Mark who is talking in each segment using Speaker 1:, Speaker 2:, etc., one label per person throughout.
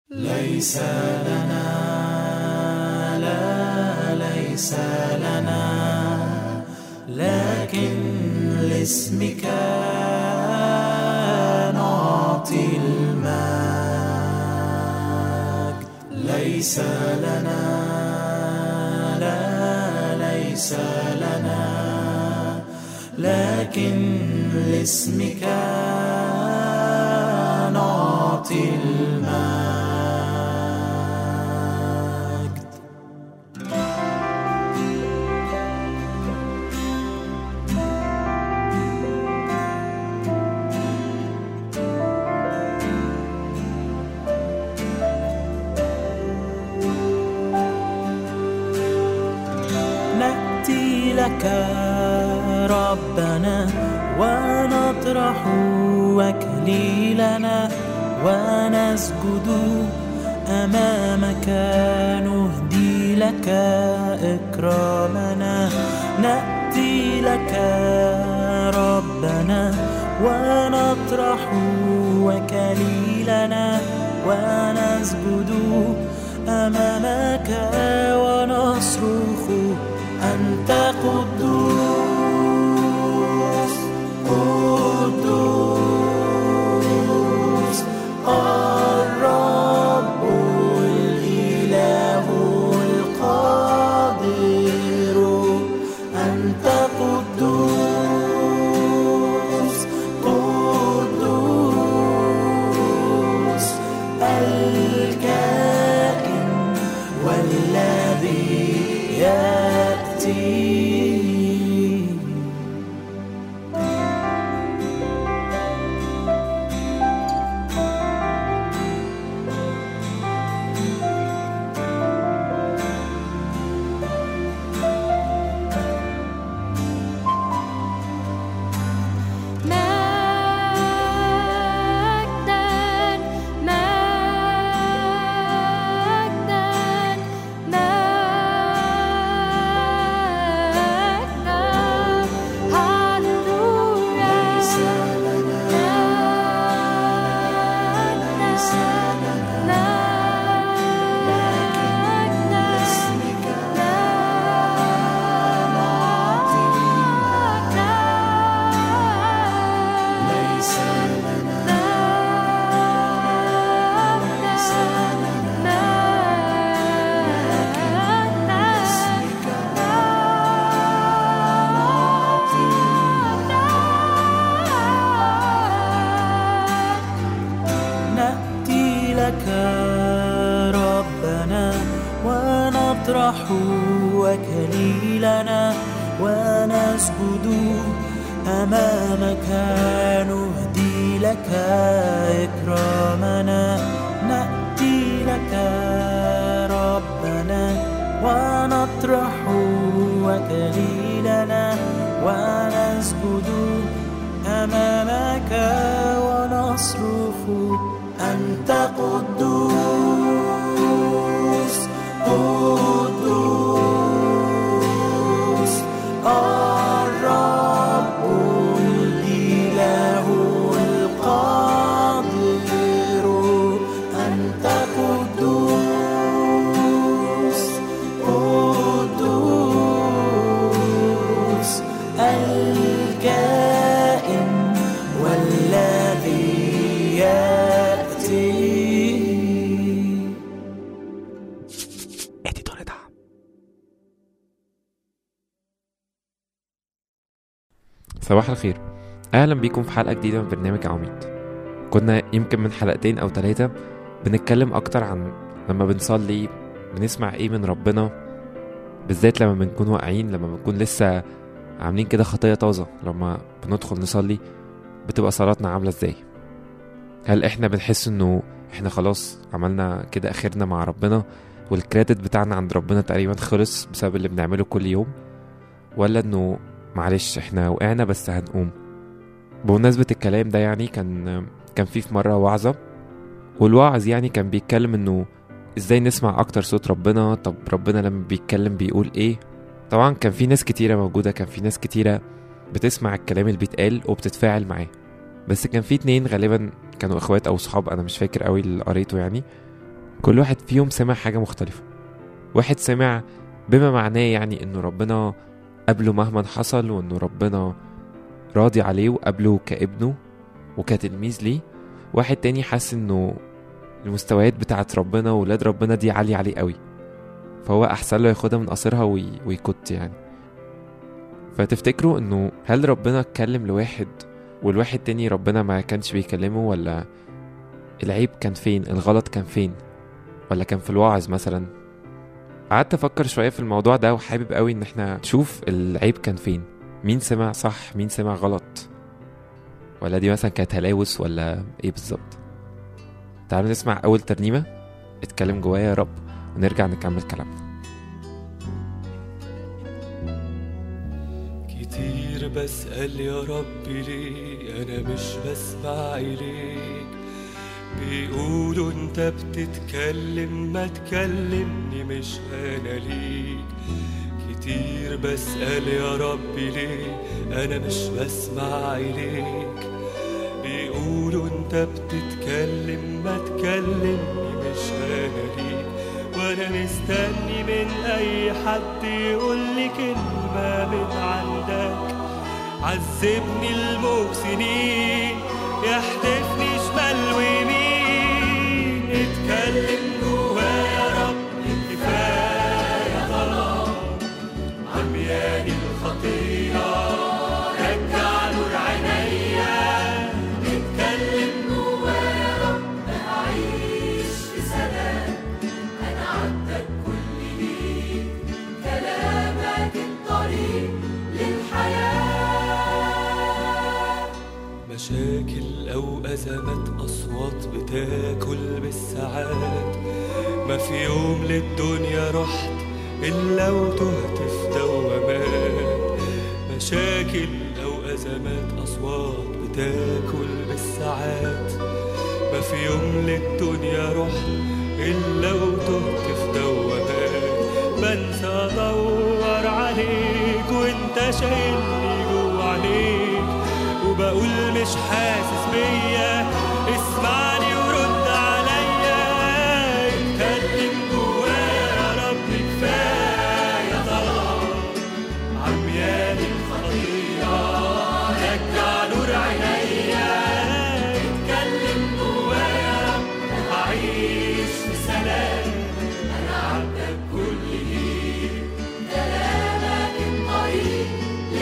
Speaker 1: ليس لنا لا ليس لنا لكن لاسمك نعطي المجد ليس لنا لا ليس لنا لكن لاسمك نعطي المجد نأتي لك ربنا ونطرح وكليلنا ونسجد أمامك نهدي لك إكرامنا نأتي لك ربنا ونطرح وكليلنا ونسجد أمامك ونصرخ أنت قدوس قدوس الرب الإله القادر أنت قدوس قدوس الكائن والذي يأتي
Speaker 2: مجدا مجدا مجدا هللويا
Speaker 1: ليس لنا ليس لنا لكن لاسمك نعطي ليس لنا ليس لنا لكن لاسمك نعطي نأتي لك ربنا ونطرح وكليلنا ونسجد أمامك نهدي لك إكرامنا نأتي لك ربنا ونطرح وكليلنا ونسجد أمامك ونصرخ أنت قدوس قدوس الرب الإله القادر أنت قدوس قدوس الكائن والذي يأتي
Speaker 3: اديتور دعم صباح الخير اهلا بيكم في حلقه جديده من برنامج عميد كنا يمكن من حلقتين او ثلاثه بنتكلم اكتر عن لما بنصلي بنسمع ايه من ربنا بالذات لما بنكون واقعين لما بنكون لسه عاملين كده خطيه طازه لما بندخل نصلي بتبقى صلاتنا عامله ازاي هل احنا بنحس انه احنا خلاص عملنا كده اخرنا مع ربنا والكريدت بتاعنا عند ربنا تقريبا خلص بسبب اللي بنعمله كل يوم ولا انه معلش احنا وقعنا بس هنقوم بمناسبة الكلام ده يعني كان كان في في مرة وعظة والواعظ يعني كان بيتكلم انه ازاي نسمع اكتر صوت ربنا طب ربنا لما بيتكلم بيقول ايه طبعا كان في ناس كتيرة موجودة كان في ناس كتيرة بتسمع الكلام اللي بيتقال وبتتفاعل معاه بس كان في اتنين غالبا كانوا اخوات او صحاب انا مش فاكر قوي اللي قريته يعني كل واحد فيهم سمع حاجة مختلفة واحد سمع بما معناه يعني انه ربنا قبله مهما حصل وانه ربنا راضي عليه وقبله كابنه وكتلميذ ليه واحد تاني حاسس انه المستويات بتاعت ربنا وولاد ربنا دي عالية عليه قوي فهو احسن له ياخدها من قصرها وي... ويكت يعني فتفتكروا انه هل ربنا اتكلم لواحد والواحد تاني ربنا ما كانش بيكلمه ولا العيب كان فين الغلط كان فين ولا كان في الواعظ مثلا قعدت افكر شويه في الموضوع ده وحابب قوي ان احنا نشوف العيب كان فين مين سمع صح مين سمع غلط ولا دي مثلا كانت هلاوس ولا ايه بالظبط تعالوا نسمع اول ترنيمه اتكلم جوايا يا رب ونرجع نكمل كلامنا
Speaker 4: كتير بسأل يا رب ليه أنا مش بسمع إليك بيقولوا أنت بتتكلم ما تكلمني مش أنا ليك كتير بسأل يا رب ليه أنا مش بسمع إليك بيقولوا أنت بتتكلم ما تكلمني مش أنا ليك وأنا مستني من أي حد يقول لي كلمة من عندك عذبني الموج سنين يحدفني شمال ويمين اتكلم جوايا يا رب كفاية ظلام عمياني الخطية رجع نور عينيا اتكلم جوايا يا رب أعيش في سلام أنا عبدك كل ليك كلامك الطريق للحياة مشاكل أو أزمات أصوات بتاكل بالساعات ما في يوم للدنيا رحت إلا وتهت في دوامات مشاكل أو أزمات أصوات بتاكل بالساعات ما في يوم للدنيا رحت إلا وتهت في دوامات بنسى أدور عليك وأنت شايلني جوا عليك وبقول مش حاسس بيا اسمعني ورد عليا اتكلم جوايا يا رب كفاية ظلام عمياني الخطية رجع نور عينيا اتكلم جوايا يا رب أعيش في سلام أنا عبدك كل ليك كلامك الطريق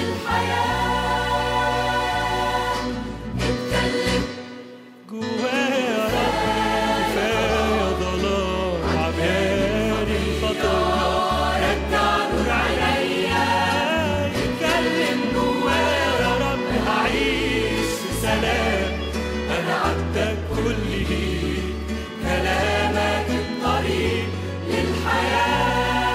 Speaker 4: للحياة اتكلم جوايا يا رب كفاية ظلام عمياني الخطية رجع نور عينيا اتكلم جوايا يا رب هعيش في سلام أنا عبدك كل ليك كلامك الطريق للحياة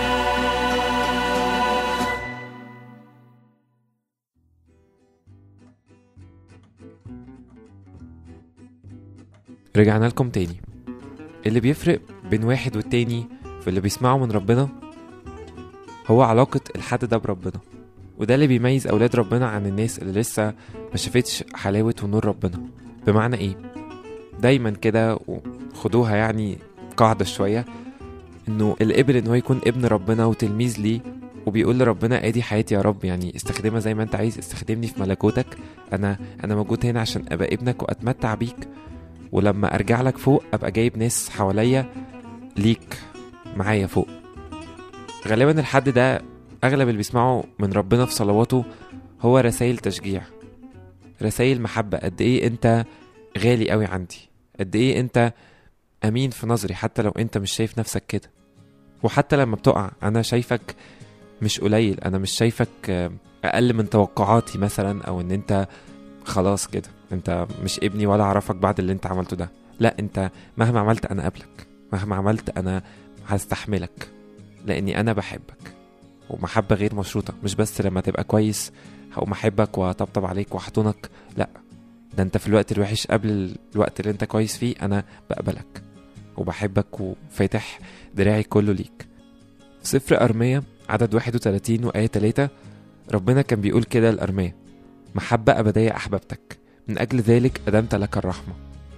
Speaker 3: رجعنا لكم تاني اللي بيفرق بين واحد والتاني في اللي بيسمعه من ربنا هو علاقة الحد ده بربنا وده اللي بيميز أولاد ربنا عن الناس اللي لسه ما شافتش حلاوة ونور ربنا بمعنى إيه؟ دايما كده وخدوها يعني قاعدة شوية إنه القبل إن هو يكون ابن ربنا وتلميذ ليه وبيقول لربنا ادي حياتي يا رب يعني استخدمها زي ما انت عايز استخدمني في ملكوتك انا انا موجود هنا عشان ابقى ابنك واتمتع بيك ولما ارجع لك فوق ابقى جايب ناس حواليا ليك معايا فوق غالبا الحد ده اغلب اللي بيسمعه من ربنا في صلواته هو رسائل تشجيع رسائل محبة قد ايه انت غالي قوي عندي قد ايه انت امين في نظري حتى لو انت مش شايف نفسك كده وحتى لما بتقع انا شايفك مش قليل انا مش شايفك آه، اقل من توقعاتي مثلا او ان انت خلاص كده انت مش ابني ولا اعرفك بعد اللي انت عملته ده لا انت مهما عملت انا قبلك مهما عملت انا هستحملك لاني انا بحبك ومحبة غير مشروطة مش بس لما تبقى كويس هقوم احبك واطبطب عليك واحضنك لا ده انت في الوقت الوحش قبل الوقت اللي انت كويس فيه انا بقبلك وبحبك وفاتح دراعي كله ليك في سفر أرمية عدد 31 وآية 3 ربنا كان بيقول كده لأرمية محبة أبدية أحببتك من أجل ذلك أدمت لك الرحمة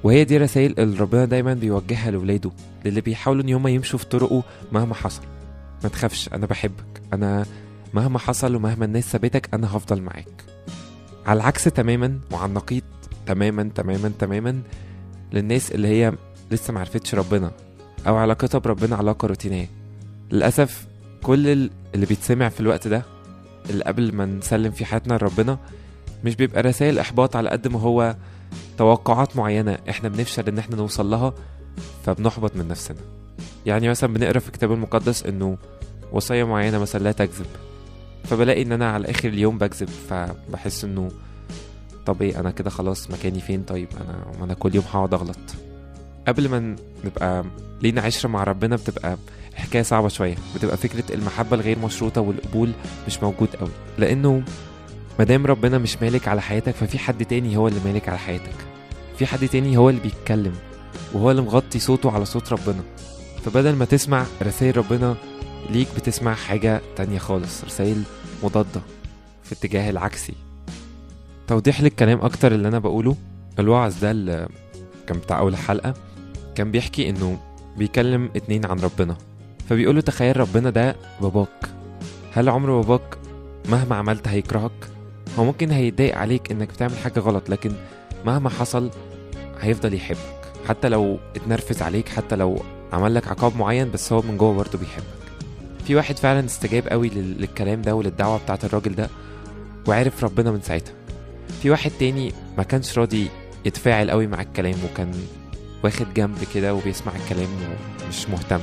Speaker 3: وهي دي رسائل اللي ربنا دايما بيوجهها لولاده للي بيحاولوا ان هم يمشوا في طرقه مهما حصل ما تخافش انا بحبك انا مهما حصل ومهما الناس سابتك انا هفضل معاك على العكس تماما وعلى النقيض تماما تماما تماما للناس اللي هي لسه معرفتش ربنا او علاقتها بربنا علاقة روتينية للأسف كل ال- اللي بيتسمع في الوقت ده اللي قبل ما نسلم في حياتنا لربنا مش بيبقى رسائل إحباط على قد ما هو توقعات معينة احنا بنفشل ان احنا نوصل لها فبنحبط من نفسنا يعني مثلا بنقرا في الكتاب المقدس انه وصية معينة مثلا لا تكذب فبلاقي ان انا على اخر اليوم بكذب فبحس انه طب ايه انا كده خلاص مكاني فين طيب انا ما انا كل يوم هقعد اغلط قبل ما ن- نبقى لينا عشرة مع ربنا بتبقى حكاية صعبة شوية بتبقى فكرة المحبة الغير مشروطة والقبول مش موجود قوي لأنه مادام ربنا مش مالك على حياتك ففي حد تاني هو اللي مالك على حياتك في حد تاني هو اللي بيتكلم وهو اللي مغطي صوته على صوت ربنا فبدل ما تسمع رسائل ربنا ليك بتسمع حاجة تانية خالص رسائل مضادة في اتجاه العكسي توضيح للكلام أكتر اللي أنا بقوله الوعظ ده اللي كان بتاع أول حلقة كان بيحكي إنه بيكلم اتنين عن ربنا فبيقوله تخيل ربنا ده باباك هل عمر باباك مهما عملت هيكرهك هو ممكن هيتضايق عليك انك بتعمل حاجة غلط لكن مهما حصل هيفضل يحبك حتى لو اتنرفز عليك حتى لو عمل لك عقاب معين بس هو من جوه برضه بيحبك في واحد فعلا استجاب قوي لل- للكلام ده وللدعوة بتاعت الراجل ده وعرف ربنا من ساعتها في واحد تاني ما كانش راضي يتفاعل قوي مع الكلام وكان واخد جنب كده وبيسمع الكلام ومش مهتم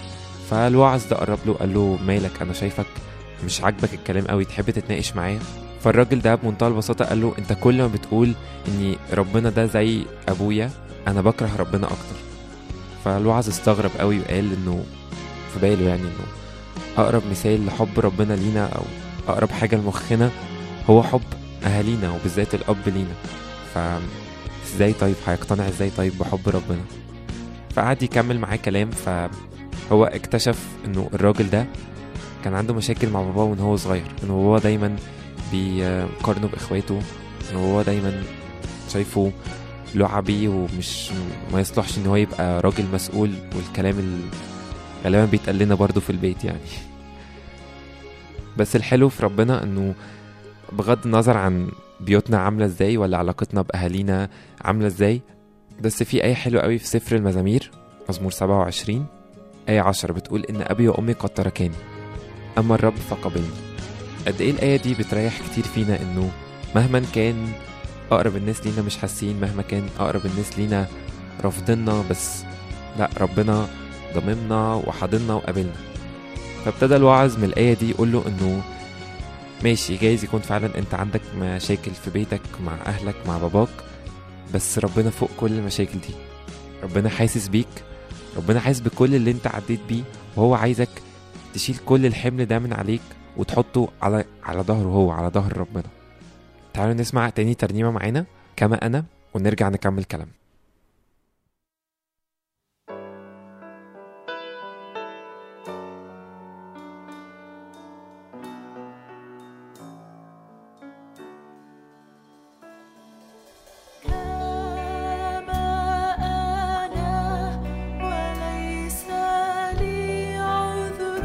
Speaker 3: فالوعظ ده قرب له قال له مالك انا شايفك مش عاجبك الكلام قوي تحب تتناقش معايا فالراجل ده بمنتهى البساطة قال له انت كل ما بتقول ان ربنا ده زي ابويا انا بكره ربنا اكتر فالوعظ استغرب قوي وقال انه في باله يعني انه اقرب مثال لحب ربنا لينا او اقرب حاجة لمخنا هو حب اهالينا وبالذات الاب لينا ف ازاي طيب هيقتنع ازاي طيب بحب ربنا فقعد يكمل معاه كلام فهو اكتشف انه الراجل ده كان عنده مشاكل مع باباه وان هو صغير انه باباه دايما بيقارنه باخواته انه باباه دايما شايفه لعبي ومش ما يصلحش ان هو يبقى راجل مسؤول والكلام اللي غالبا بيتقال لنا برضه في البيت يعني بس الحلو في ربنا انه بغض النظر عن بيوتنا عاملة ازاي ولا علاقتنا بأهالينا عاملة ازاي بس في آية حلوة قوي في سفر المزامير مزمور 27 آية 10 بتقول إن أبي وأمي قد تركاني أما الرب فقبلني قد إيه الآية دي بتريح كتير فينا إنه مهما كان أقرب الناس لينا مش حاسين مهما كان أقرب الناس لينا رافضنا بس لا ربنا ضممنا وحاضننا وقابلنا فابتدى الوعظ من الآية دي يقول له إنه ماشي جايز يكون فعلا انت عندك مشاكل في بيتك مع اهلك مع باباك بس ربنا فوق كل المشاكل دي ربنا حاسس بيك ربنا حاسس بكل اللي انت عديت بيه وهو عايزك تشيل كل الحمل ده من عليك وتحطه على على ظهره هو على ظهر ربنا تعالوا نسمع تاني ترنيمة معانا كما أنا ونرجع نكمل كلام
Speaker 2: كما أنا وليس لي عذر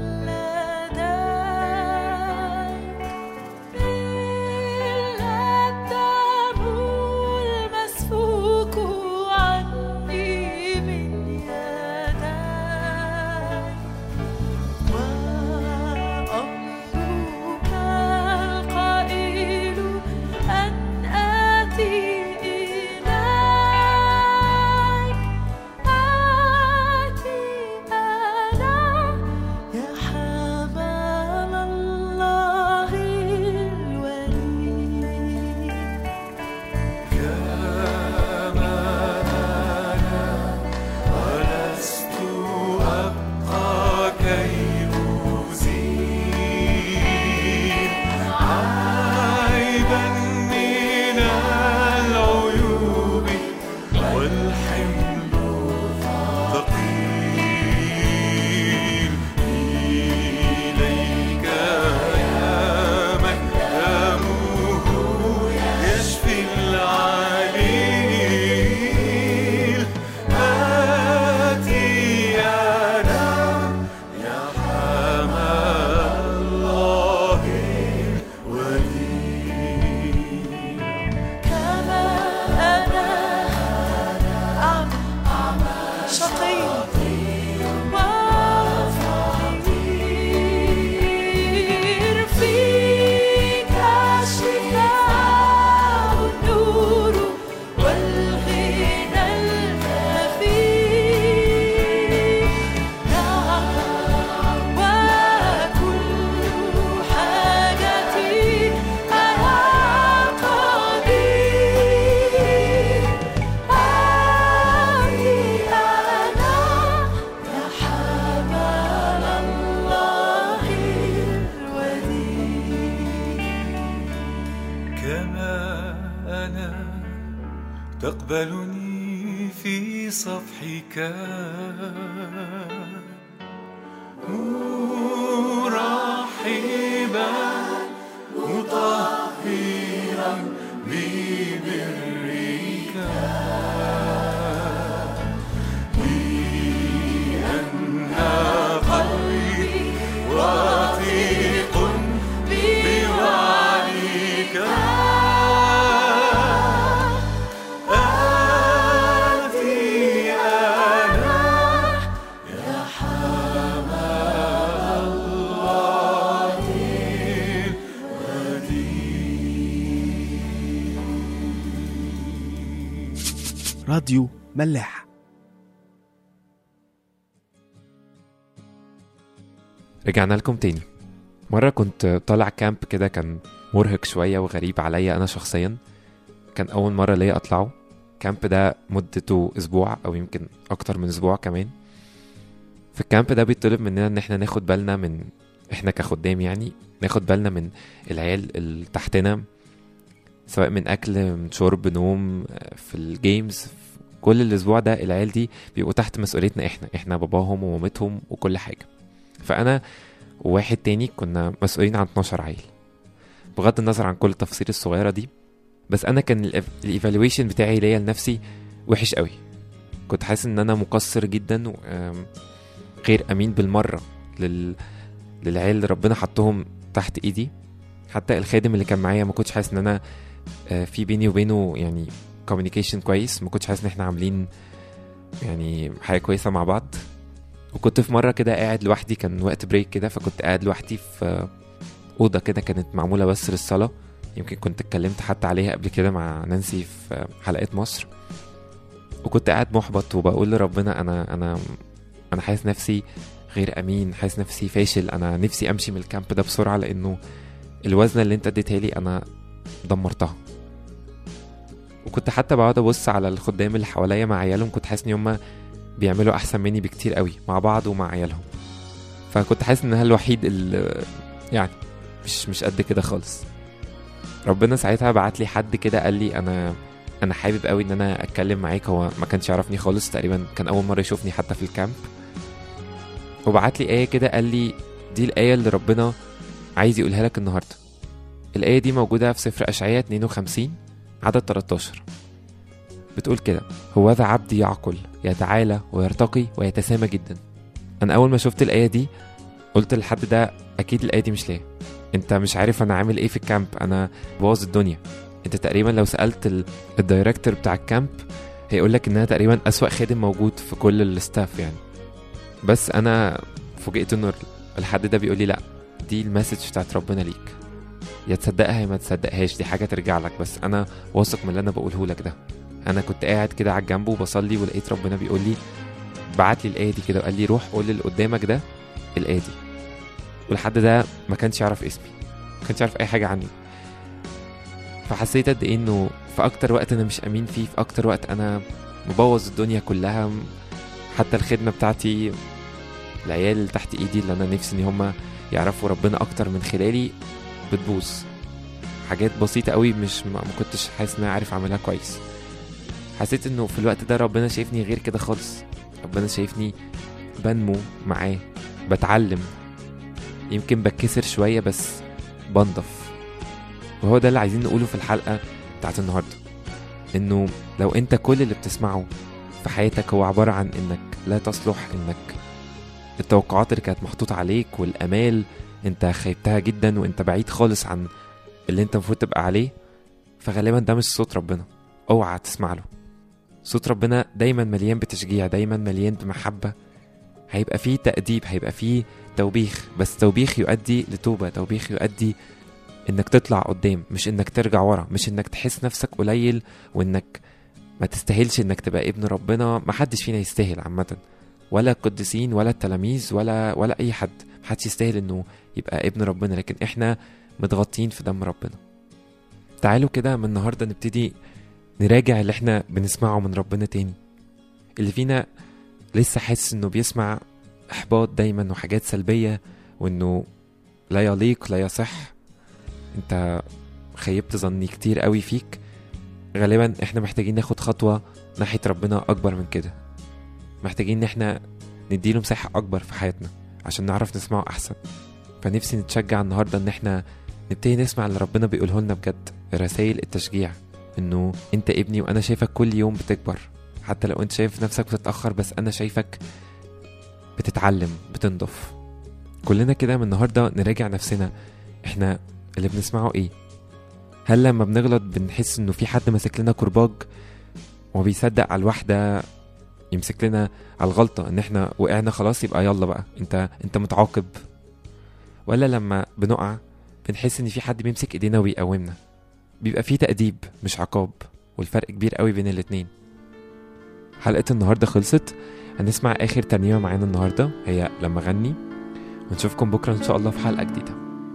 Speaker 2: لديك إلا الدم المسفوك وفقير فيك الشفاء والنور والغنى الكفيل نعم وكل حاجتي أنا قدير أني أنا يا حمل الله الوديع
Speaker 4: كما أنا تقبلني في صفحك مرحبا مطهرا ببرك لأن قلبي واثق بوعدك آتي أنا يا حمل الله
Speaker 5: راديو ملاح
Speaker 3: رجعنا لكم تاني مرة كنت طالع كامب كده كان مرهق شوية وغريب عليا أنا شخصيا كان أول مرة ليا أطلعه الكامب ده مدته أسبوع أو يمكن أكتر من أسبوع كمان في الكامب ده بيطلب مننا إن احنا ناخد بالنا من احنا كخدام يعني ناخد بالنا من العيال اللي تحتنا سواء من أكل من شرب نوم في الجيمز في كل الأسبوع ده العيال دي بيبقوا تحت مسؤوليتنا احنا احنا باباهم ومامتهم وكل حاجة فانا وواحد تاني كنا مسؤولين عن 12 عيل بغض النظر عن كل التفاصيل الصغيره دي بس انا كان الايفالويشن بتاعي ليا لنفسي وحش قوي كنت حاسس ان انا مقصر جدا وغير امين بالمره لل... للعيال اللي ربنا حطهم تحت ايدي حتى الخادم اللي كان معايا ما كنتش حاسس ان انا آه، في بيني وبينه يعني كوميونيكيشن كويس ما كنتش حاسس ان احنا عاملين يعني حاجه كويسه مع بعض وكنت في مره كده قاعد لوحدي كان وقت بريك كده فكنت قاعد لوحدي في اوضه كده كانت معموله بس للصلاه يمكن كنت اتكلمت حتى عليها قبل كده مع نانسي في حلقات مصر وكنت قاعد محبط وبقول لربنا انا انا انا حاسس نفسي غير امين حاسس نفسي فاشل انا نفسي امشي من الكامب ده بسرعه لانه الوزنه اللي انت اديتها لي انا دمرتها وكنت حتى بقعد ابص على الخدام اللي حواليا مع عيالهم كنت حاسس ان هم بيعملوا احسن مني بكتير قوي مع بعض ومع عيالهم فكنت حاسس ان انا الوحيد اللي يعني مش مش قد كده خالص ربنا ساعتها بعت لي حد كده قال لي انا انا حابب قوي ان انا اتكلم معاك هو ما كانش يعرفني خالص تقريبا كان اول مره يشوفني حتى في الكامب وبعت لي ايه كده قال لي دي الايه اللي ربنا عايز يقولها لك النهارده الايه دي موجوده في سفر اشعياء 52 عدد 13 بتقول كده هو ذا عبدي يعقل يتعالى ويرتقي ويتسامى جدا انا اول ما شفت الايه دي قلت للحد ده اكيد الايه دي مش ليا انت مش عارف انا عامل ايه في الكامب انا بوظ الدنيا انت تقريبا لو سالت ال- الدايركتور بتاع الكامب هيقول لك ان انا تقريبا اسوا خادم موجود في كل الستاف يعني بس انا فوجئت انه الحد ده بيقول لي لا دي المسج بتاعت ربنا ليك يا تصدقها يا ما تصدقهاش دي حاجه ترجع لك بس انا واثق من اللي انا بقوله لك ده انا كنت قاعد كده على الجنب وبصلي ولقيت ربنا بيقول لي بعت لي الايه دي كده وقال لي روح قول اللي قدامك ده الايه دي والحد ده ما كانش يعرف اسمي ما كانش يعرف اي حاجه عني فحسيت قد ايه انه في اكتر وقت انا مش امين فيه في اكتر وقت انا مبوظ الدنيا كلها حتى الخدمه بتاعتي العيال اللي تحت ايدي اللي انا نفسي ان هم يعرفوا ربنا اكتر من خلالي بتبوظ حاجات بسيطه قوي مش ما ما كنتش حاسس ان انا عارف اعملها كويس حسيت انه في الوقت ده ربنا شايفني غير كده خالص ربنا شايفني بنمو معاه بتعلم يمكن بتكسر شويه بس بنضف وهو ده اللي عايزين نقوله في الحلقه بتاعت النهارده انه لو انت كل اللي بتسمعه في حياتك هو عباره عن انك لا تصلح انك التوقعات اللي كانت محطوطه عليك والامال انت خيبتها جدا وانت بعيد خالص عن اللي انت المفروض تبقى عليه فغالبا ده مش صوت ربنا اوعى تسمع له صوت ربنا دايما مليان بتشجيع دايما مليان بمحبة هيبقى فيه تأديب هيبقى فيه توبيخ بس توبيخ يؤدي لتوبة توبيخ يؤدي انك تطلع قدام مش انك ترجع ورا مش انك تحس نفسك قليل وانك ما تستاهلش انك تبقى ابن ربنا ما حدش فينا يستاهل عامة ولا القديسين ولا التلاميذ ولا ولا اي حد محدش يستاهل انه يبقى ابن ربنا لكن احنا متغطين في دم ربنا تعالوا كده من النهارده نبتدي نراجع اللي احنا بنسمعه من ربنا تاني اللي فينا لسه حاسس انه بيسمع احباط دايما وحاجات سلبيه وانه لا يليق لا يصح انت خيبت ظني كتير قوي فيك غالبا احنا محتاجين ناخد خطوه ناحيه ربنا اكبر من كده محتاجين ان احنا نديله مساحه اكبر في حياتنا عشان نعرف نسمعه احسن فنفسي نتشجع النهارده ان احنا نبتدي نسمع اللي ربنا بيقوله لنا بجد رسائل التشجيع انه انت ابني وانا شايفك كل يوم بتكبر حتى لو انت شايف نفسك بتتاخر بس انا شايفك بتتعلم بتنضف كلنا كده من النهارده نراجع نفسنا احنا اللي بنسمعه ايه هل لما بنغلط بنحس انه في حد ماسك لنا كرباج وبيصدق على الواحده يمسك لنا على الغلطه ان احنا وقعنا خلاص يبقى يلا بقى انت انت متعاقب ولا لما بنقع بنحس ان في حد بيمسك ايدينا ويقومنا بيبقى في تأديب مش عقاب والفرق كبير قوي بين الاتنين حلقة النهاردة خلصت هنسمع آخر ترنيمة معانا النهاردة هي لما غني ونشوفكم بكرة إن شاء الله في حلقة جديدة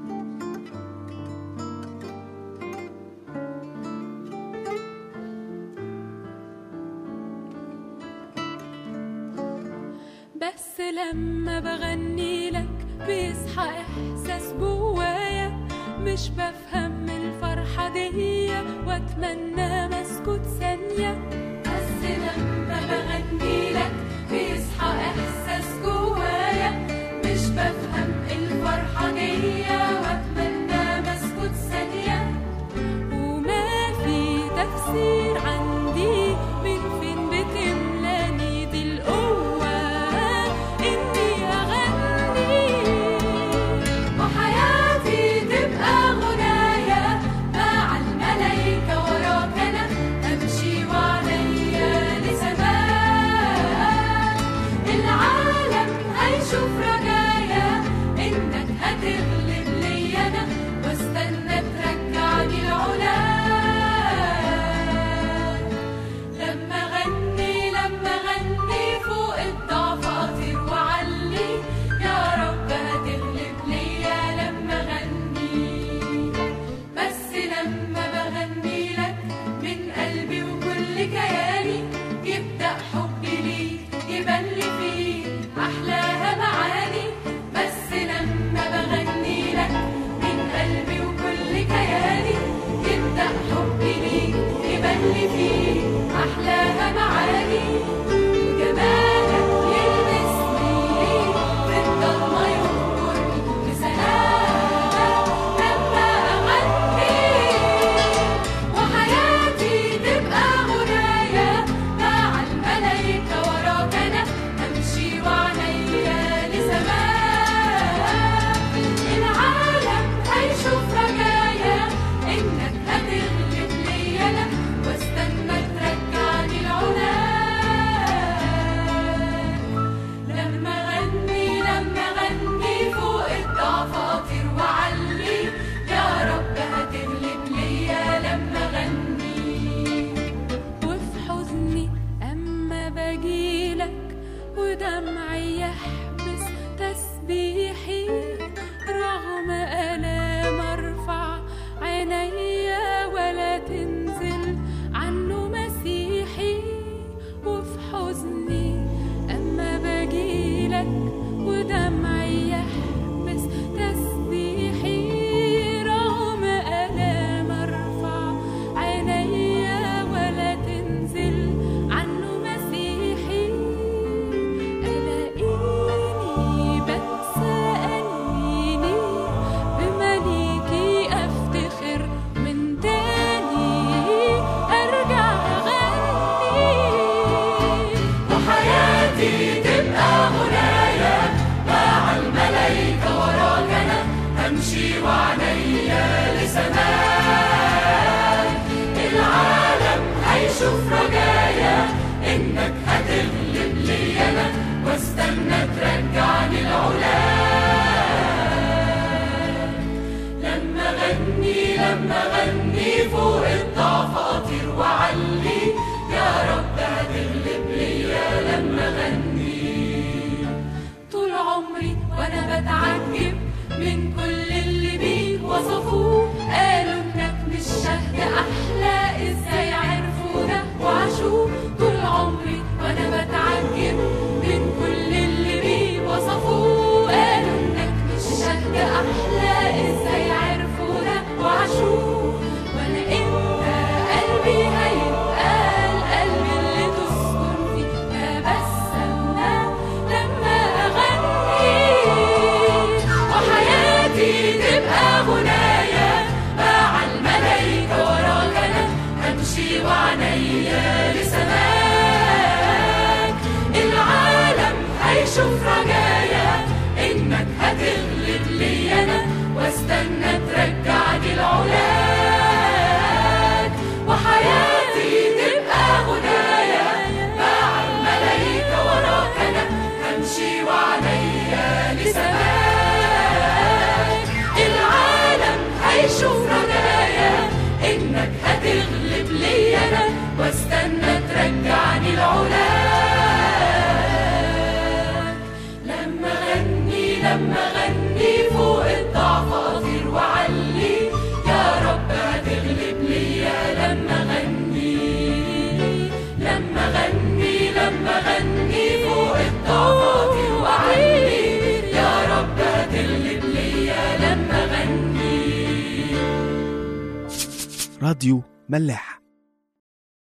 Speaker 2: بس لما بغني لك بيصحى احساس جوايا مش بفهم الفرحة دي واتمنى ما اسكت ثانية بس لما بغني لك بيصحى احساس جوايا مش بفهم الفرحة دي واتمنى ما اسكت ثانية وما في تفسير عندي من فين بتملاني دي القوة إني أغني وحياتي تبقى غنايا مع الملايكة وراك أنا أمشي وعليا لسماء العالم هيشوف رجايا إنك هتغلب لي أنا واستنى ترجعني العلا لما غني لما غني فوق الضعف اطير وعلي يا رب هتغلب ليا لما غني بس لما بغني لك من قلبي وكل كياني يبدأ حبي ليك يبان لي فيه أحلاها معاني بس لما بغني لك من قلبي وكل كياني يبدأ حبي ليك يبان لي فيه أحلاها معاني وجمالك يلمسني في الضلمة يغمرني بسلامك لما أغني وحياتي تبقى غنايا مع الملايكة وراك أنا أمشي وعليا لسماء العالم هيشوف رجايا إنك هتغلب لي أنا واستنى ترجعني العلا لما غني لما غني فوق الضعف اطير وعلي يا رب هتغلب ليا لما غني وفي حزني اما باجيلك ودمعي يحبس تسبيحي رغم الام ارفع عينيا ولا تنزل عنه مسيحي وفي حزني اما باجيلك ودمعي يحبس تسبيحي رغم الام ارفع عينيا ولا تنزل عنه مسيحي الاقيني بنسى هيشوف رجايا انك هتغلب لي انا واستنى ترجعني العلاج وحياتي تبقى غنايا مع الملايكة وراك انا همشي وعليا لسماك العالم هيشوف رجايا انك هتغلب لي انا واستنى ترجعني العلاج لما غني لما غني فوق الضعف اطير وعلي يا رب هتغلب ليا لما غني لما غني لما غني فوق الضعف اطير وعلي يا رب هتغلب ليا لما غني
Speaker 5: راديو ملاح